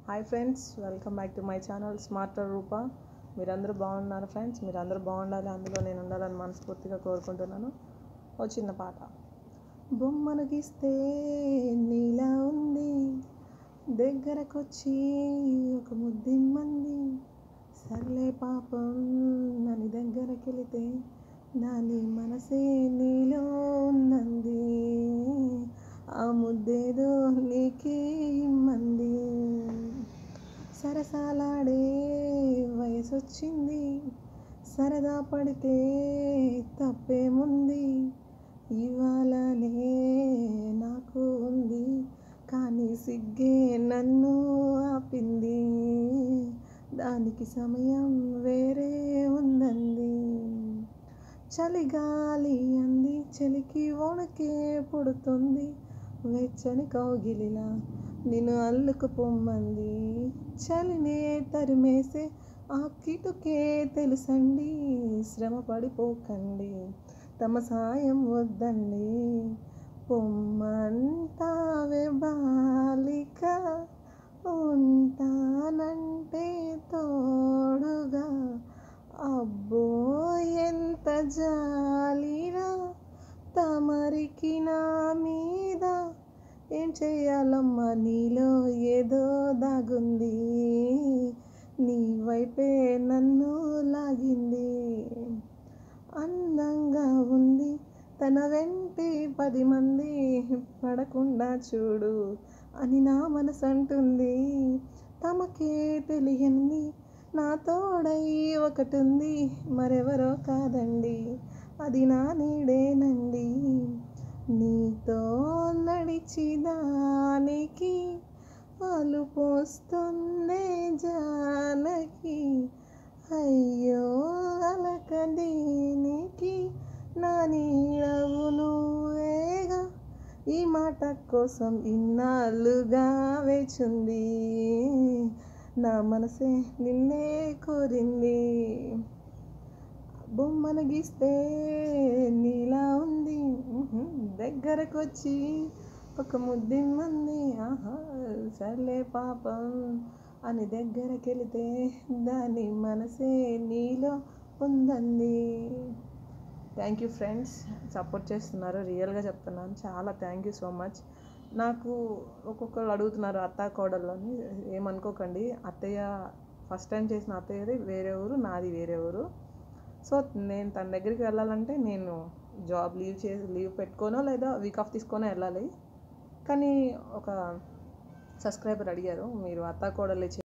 hi friends welcome back to my channel smarter Roopa మీరందరూ బాగున్నారు friends మీరందరూ బాగుండాలి అందులో నేను ఉండాలని మనస్ఫూర్తిగా కోరుకుంటున్నాను ఓ చిన్న పాట బొమ్మను గీస్తే నీలా ఉంది దగ్గరకొచ్చి ఒక ముద్దిమ్మంది సర్లే పాపం నన్ను దగ్గరకెళితే దాని మనసే నీలో ఉన్నంది ఆ ముద్దేదో నీకే ఇమ్మంది సరసాలాడే వయసొచ్చింది సరదా పడితే తప్పేముంది ఇవాళనే నాకు ఉంది కానీ సిగ్గే నన్ను ఆపింది దానికి సమయం వేరే ఉందంది చలిగాలి అంది చలికి వణకే పుడుతుంది వెచ్చని కౌగిలిలా నిన్ను అల్లుకు పొమ్మంది చలినే తరిమేసే ఆ కిటుకే తెలుసండి శ్రమ పడిపోకండి తమ సాయం వద్దండి పొమ్మంటావే బాలిక ఉంటానంటే తోడుగా అబ్బో ఎంత జాలిరా తమరికి నా మీద ఏం చేయాలమ్మా నీలో ఏదో దాగుంది నీ వైపే నన్ను లాగింది అందంగా ఉంది తన వెంటి పది మంది పడకుండా చూడు అని నా మనసు అంటుంది తమకే తెలియంది నా తోడై ఒకటి ఉంది మరెవరో కాదండి అది నా నీడేనండి నీతో నడిచిదానికి పాలు పోస్తుందే జానకి అయ్యో అలక దీనికి నా నీడవు నువ్వేగా ఈ మాట కోసం ఇన్నాళ్ళుగా వేచుంది నా మనసే నిన్నే కోరింది బొమ్మను గీస్తే నీలా ఉంది దగ్గరకు వచ్చి ఒక ముద్దిమ్మంది ఆహా సర్లే పాపం అని దగ్గరికి వెళితే దాని మనసే నీలో ఉందండి థ్యాంక్ యూ ఫ్రెండ్స్ సపోర్ట్ చేస్తున్నారు రియల్గా చెప్తున్నాను చాలా థ్యాంక్ యూ సో మచ్ నాకు ఒక్కొక్కరు అడుగుతున్నారు అత్త కోడళ్ళని ఏమనుకోకండి అత్తయ్య ఫస్ట్ టైం చేసిన అత్తయ్యది వేరే ఊరు నాది వేరే ఊరు సో నేను తన దగ్గరికి వెళ్ళాలంటే నేను జాబ్ లీవ్ చేసి లీవ్ పెట్టుకోనో లేదా వీక్ ఆఫ్ తీసుకొనో వెళ్ళాలి కానీ ఒక సబ్స్క్రైబర్ అడిగారు మీరు అత్త కోడలు